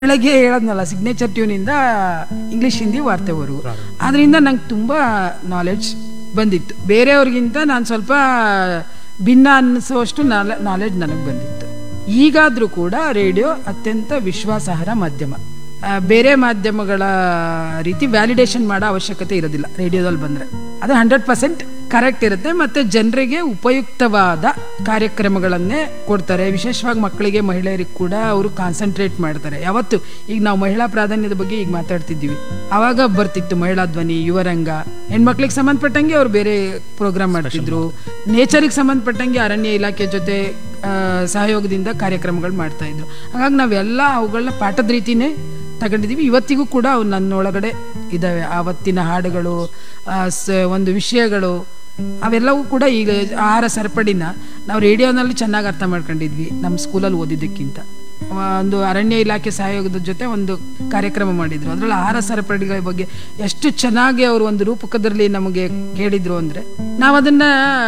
ಬೆಳಗ್ಗೆ ಹೇಳದ್ನಲ್ಲ ಸಿಗ್ನೇಚರ್ ಟ್ಯೂನಿಂದ ಇಂಗ್ಲಿಷ್ ಹಿಂದಿ ವಾರ್ತೆವರೆಗೂ ಅದರಿಂದ ನಂಗೆ ತುಂಬ ನಾಲೆಡ್ಜ್ ಬಂದಿತ್ತು ಬೇರೆಯವ್ರಿಗಿಂತ ನಾನು ಸ್ವಲ್ಪ ಭಿನ್ನ ಅನ್ನಿಸುವಷ್ಟು ನಾಲೆಡ್ಜ್ ನನಗೆ ಬಂದಿತ್ತು ಈಗಾದರೂ ಕೂಡ ರೇಡಿಯೋ ಅತ್ಯಂತ ವಿಶ್ವಾಸಾರ್ಹ ಮಾಧ್ಯಮ ಆ, ಬೇರೆ ಮಾಧ್ಯಮಗಳ ರೀತಿ ವ್ಯಾಲಿಡೇಷನ್ ಮಾಡೋ ಅವಶ್ಯಕತೆ ಇರೋದಿಲ್ಲ ರೇಡಿಯೋದಲ್ಲಿ ಬಂದರೆ ಅದು ಹಂಡ್ರೆಡ್ ಪರ್ಸೆಂಟ್ ಕರೆಕ್ಟ್ ಇರುತ್ತೆ ಮತ್ತು ಜನರಿಗೆ ಉಪಯುಕ್ತವಾದ ಕಾರ್ಯಕ್ರಮಗಳನ್ನೇ ಕೊಡ್ತಾರೆ ವಿಶೇಷವಾಗಿ ಮಕ್ಕಳಿಗೆ ಮಹಿಳೆಯರಿಗೆ ಕೂಡ ಅವರು ಕಾನ್ಸಂಟ್ರೇಟ್ ಮಾಡ್ತಾರೆ ಯಾವತ್ತು ಈಗ ನಾವು ಮಹಿಳಾ ಪ್ರಾಧಾನ್ಯದ ಬಗ್ಗೆ ಈಗ ಮಾತಾಡ್ತಿದ್ದೀವಿ ಆವಾಗ ಬರ್ತಿತ್ತು ಮಹಿಳಾ ಧ್ವನಿ ಯುವರಂಗ ಹೆಣ್ಮಕ್ಳಿಗೆ ಸಂಬಂಧಪಟ್ಟಂಗೆ ಅವ್ರು ಬೇರೆ ಪ್ರೋಗ್ರಾಮ್ ಮಾಡ್ತಿದ್ರು ನೇಚರಿಗೆ ಸಂಬಂಧಪಟ್ಟಂಗೆ ಅರಣ್ಯ ಇಲಾಖೆ ಜೊತೆ ಆ, ಸಹಯೋಗದಿಂದ ಕಾರ್ಯಕ್ರಮಗಳು ಮಾಡ್ತಾ ಇದ್ರು ಹಾಗಾಗಿ ನಾವೆಲ್ಲ ಅವುಗಳನ್ನ ಪಾಠದ ರೀತಿನೇ ತಗೊಂಡಿದ್ದೀವಿ ಇವತ್ತಿಗೂ ಕೂಡ ಅವು ನನ್ನೊಳಗಡೆ ಇದ್ದಾವೆ ಆವತ್ತಿನ ಹಾಡುಗಳು ಆ, ಸ- ಒಂದು ವಿಷಯಗಳು ಅವೆಲ್ಲವೂ ಕೂಡ ಈಗ ಆಹಾರ ಸರಪಡಿನ ನಾವು ರೇಡಿಯೋನಲ್ಲಿ ಚೆನ್ನಾಗಿ ಅರ್ಥ ಮಾಡ್ಕೊಂಡಿದ್ವಿ ನಮ್ಮ ಸ್ಕೂಲಲ್ಲಿ ಓದಿದ್ದಕ್ಕಿಂತ ಒಂದು ಅರಣ್ಯ ಇಲಾಖೆ ಸಹಯೋಗದ ಜೊತೆ ಒಂದು ಕಾರ್ಯಕ್ರಮ ಮಾಡಿದ್ರು ಅದರಲ್ಲಿ ಆಹಾರ ಸರಪಳಿಗಳ ಬಗ್ಗೆ ಎಷ್ಟು ಚೆನ್ನಾಗಿ ಅವರು ಒಂದು ರೂಪಕದಲ್ಲಿ ನಮಗೆ ಹೇಳಿದ್ರು ಅಂದರೆ ನಾವು ಅದನ್ನ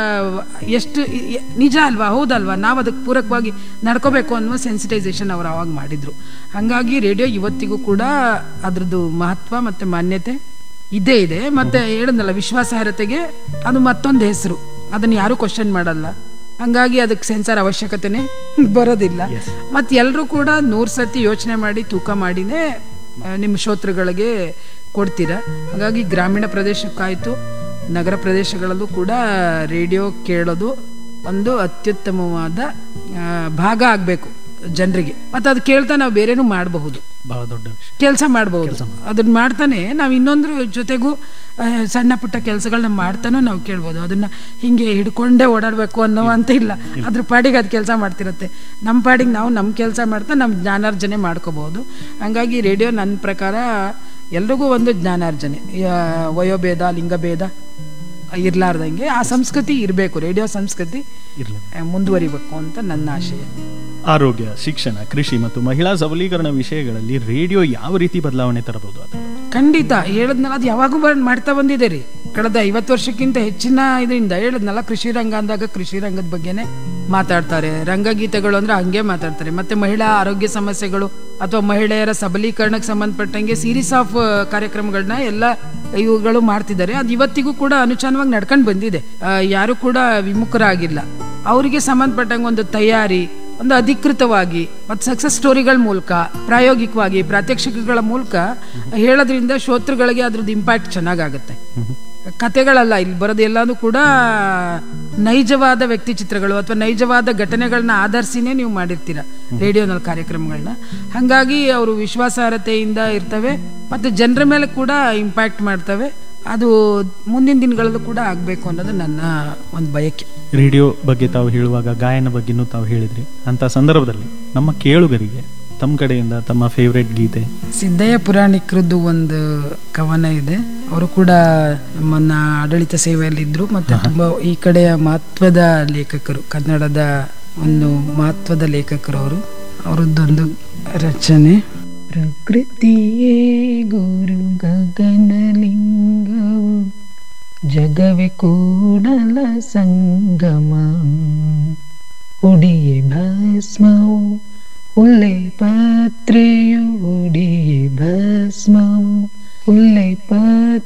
ಎಷ್ಟು ಇ- ಇ- ನಿಜ ಅಲ್ವಾ ಹೌದಲ್ವಾ ನಾವು ಅದಕ್ಕೆ ಪೂರಕವಾಗಿ ನಡ್ಕೋಬೇಕು ಅನ್ನುವ ಸೆನ್ಸಿಟೈಸೇಷನ್ ಅವರು ಅವಾಗ ಮಾಡಿದ್ರು ಹಾಗಾಗಿ ರೇಡಿಯೋ ಇವತ್ತಿಗೂ ಕೂಡ ಅದ್ರದ್ದು ಮಹತ್ವ ಮತ್ತು ಮಾನ್ಯತೆ ಇದ್ದೇ ಇದೆ ಮತ್ತೆ ಹೇಳಿದ್ನಲ್ಲ ವಿಶ್ವಾಸಾರ್ಹತೆಗೆ ಅದು ಮತ್ತೊಂದು ಹೆಸರು ಅದನ್ನ ಯಾರು ಕ್ವಶನ್ ಮಾಡಲ್ಲ ಹಂಗಾಗಿ ಅದಕ್ಕೆ ಸೆನ್ಸರ್ ಅವಶ್ಯಕತೆನೇ ಬರೋದಿಲ್ಲ ಮತ್ತೆ ಎಲ್ಲರೂ ಕೂಡ ನೂರು ಸತಿ ಯೋಚನೆ ಮಾಡಿ ತೂಕ ಮಾಡಿನೇ ಆ, ನಿಮ್ಮ ಶ್ರೋತೃಗಳಿಗೆ ಕೊಡ್ತೀರಾ ಹಾಗಾಗಿ ಗ್ರಾಮೀಣ ಪ್ರದೇಶಕ್ಕಾಯ್ತು ನಗರ ಪ್ರದೇಶಗಳಲ್ಲೂ ಕೂಡ ರೇಡಿಯೋ ಕೇಳೋದು ಒಂದು ಅತ್ಯುತ್ತಮವಾದ ಆ, ಭಾಗ ಆಗಬೇಕು ಜನರಿಗೆ ಮತ್ತು ಅದು ಕೇಳ್ತಾ ನಾವು ಬೇರೆನೂ ಮಾಡಬಹುದು ಬಹಳ ದೊಡ್ಡ ವಿಷಯ ಕೆಲಸ ಮಾಡಬಹುದು ಅದನ್ನ ಮಾಡ್ತಾನೆ ನಾವು ಇನ್ನೊಂದ್ರ ಜೊತೆಗೂ ಆ, ಸಣ್ಣ ಪುಟ್ಟ ಕೆಲಸಗಳನ್ನ ಮಾಡ್ತಾನೂ ನಾವು ಕೇಳ್ಬೋದು ಅದನ್ನ ಹಿಂಗೆ ಹಿಡ್ಕೊಂಡೇ ಓಡಾಡಬೇಕು ಅನ್ನೋ ಅಂತ ಇಲ್ಲ ಅದ್ರ ಪಾಡಿಗೆ ಅದು ಕೆಲಸ ಮಾಡ್ತಿರತ್ತೆ ನಮ್ಮ ಪಾಡಿಗೆ ನಾವು ನಮ್ಮ ಕೆಲಸ ಮಾಡ್ತಾ ನಮ್ಮ ಜ್ಞಾನಾರ್ಜನೆ ಮಾಡ್ಕೋಬಹುದು ಹಂಗಾಗಿ ರೇಡಿಯೋ ನನ್ನ ಪ್ರಕಾರ ಎಲ್ರಿಗೂ ಒಂದು ಜ್ಞಾನಾರ್ಜನೆ ಯಾ- ವಯೋಭೇದ ಲಿಂಗಭೇದ ಇರ್ಲಾರ್ದಂಗೆ ಆ ಸಂಸ್ಕೃತಿ ಇರಬೇಕು ರೇಡಿಯೋ ಸಂಸ್ಕೃತಿ ಇರಲಿ ಆ, ಮುಂದುವರಿಬೇಕು ಅಂತ ನನ್ನ ಆಶಯ ಆರೋಗ್ಯ ಶಿಕ್ಷಣ ಕೃಷಿ ಮತ್ತು ಮಹಿಳಾ ಸಬಲೀಕರಣ ವಿಷಯಗಳಲ್ಲಿ ರೇಡಿಯೋ ಯಾವ ರೀತಿ ಬದಲಾವಣೆ ತರಬಹುದು ಅದು ಖಂಡಿತ ಹೇಳದ್ನಲ್ಲ ಅದು ಯಾವಾಗೂ ಬ- ಮಾಡ್ತಾ ಬಂದಿದೆ ರೀ ಕಳೆದ ಐವತ್ತು ವರ್ಷಕ್ಕಿಂತ ಹೆಚ್ಚಿನ ಇದರಿಂದ ಹೇಳದ್ನಲ್ಲ ಕೃಷಿ ರಂಗ ಅಂದಾಗ ಕೃಷಿ ರಂಗದ ಬಗ್ಗೆನೇ ಮಾತಾಡ್ತಾರೆ ರಂಗಗೀತೆಗಳು ಅಂದ್ರೆ ಹಂಗೆ ಮಾತಾಡ್ತಾರೆ ಮತ್ತೆ ಮಹಿಳಾ ಆರೋಗ್ಯ ಸಮಸ್ಯೆಗಳು ಅಥವಾ ಮಹಿಳೆಯರ ಸಬಲೀಕರಣಕ್ಕೆ ಸಂಬಂಧಪಟ್ಟಂಗೆ ಸೀರೀಸ್ ಆಫ್ ಕಾರ್ಯಕ್ರಮಗಳನ್ನ ಎಲ್ಲ ಇವುಗಳು ಮಾಡ್ತಿದ್ದಾರೆ ಅದು ಇವತ್ತಿಗೂ ಕೂಡ ಅನುಚಾನವಾಗಿ ನಡ್ಕೊಂಡು ಬಂದಿದೆ ಆ, ಯಾರು ಕೂಡ ವಿಮುಖರಾಗಿಲ್ಲ ಅವರಿಗೆ ಸಂಬಂಧಪಟ್ಟಂಗೆ ಒಂದು ತಯಾರಿ ಒಂದು ಅಧಿಕೃತವಾಗಿ ಮತ್ತು ಸಕ್ಸಸ್ ಸ್ಟೋರಿಗಳ ಮೂಲಕ ಪ್ರಾಯೋಗಿಕವಾಗಿ ಪ್ರಾತ್ಯಕ್ಷಿಕೆಗಳ ಮೂಲಕ ಹೇಳೋದ್ರಿಂದ ಶ್ರೋತೃಗಳಿಗೆ ಅದ್ರದ್ದು ಇಂಪ್ಯಾಕ್ಟ್ ಚೆನ್ನಾಗಾಗುತ್ತೆ ಕತೆಗಳಲ್ಲ ಇಲ್ಲಿ ಬರೋದು ಎಲ್ಲಾನು ಕೂಡ ನೈಜವಾದ ವ್ಯಕ್ತಿ ಚಿತ್ರಗಳು ಅಥವಾ ನೈಜವಾದ ಘಟನೆಗಳನ್ನ ಆಧರಿಸಿನೇ ನೀವು ಮಾಡಿರ್ತೀರ ರೇಡಿಯೋನಲ್ಲಿ ಕಾರ್ಯಕ್ರಮಗಳನ್ನ ಹಾಗಾಗಿ ಅವರು ವಿಶ್ವಾಸಾರ್ಹತೆಯಿಂದ ಇರ್ತವೆ ಮತ್ತು ಜನರ ಮೇಲೆ ಕೂಡ ಇಂಪ್ಯಾಕ್ಟ್ ಮಾಡ್ತವೆ ಅದು ಮುಂದಿನ ದಿನಗಳಲ್ಲೂ ಕೂಡ ಆಗಬೇಕು ಅನ್ನೋದು ನನ್ನ ಒಂದು ಬಯಕೆ ರೇಡಿಯೋ ಬಗ್ಗೆ ತಾವು ಹೇಳುವಾಗ ಗಾಯನ ಬಗ್ಗೆನೂ ತಾವು ಹೇಳಿದ್ರಿ ಅಂತ ಸಂದರ್ಭದಲ್ಲಿ ನಮ್ಮ ಕೇಳುಗರಿಗೆ ತಮ್ಮ ಕಡೆಯಿಂದ ತಮ್ಮ ಫೇವ್ರೆಟ್ ಗೀತೆ ಸಿದ್ದಯ್ಯ ಪುರಾಣಿಕರದ್ದು ಒಂದು ಕವನ ಇದೆ ಅವರು ಕೂಡ ನಮ್ಮನ್ನ ಆಡಳಿತ ಸೇವೆಯಲ್ಲಿದ್ದರು ಮತ್ತು ತುಂಬ ಈ ಕಡೆಯ ಮಹತ್ವದ ಲೇಖಕರು ಕನ್ನಡದ ಒಂದು ಮಹತ್ವದ ಲೇಖಕರು ಅವರು ಅವರದ್ದೊಂದು ರಚನೆ ಪ್ರಕೃತಿಯೇ ಗುರು ಗಗನಲಿಂಗವು ಜಗವೇ ಕೂಡಲ ಸಂಗಮ ಉಡಿಯೇ ಭಸ್ಮವು ಹುಲ್ಲೆ ಪಾತ್ರೆಯು ಉಡಿಯೇ ಭಸ್ಮವು ಹುಲ್ಲೆ ಪಾತ್ರೆ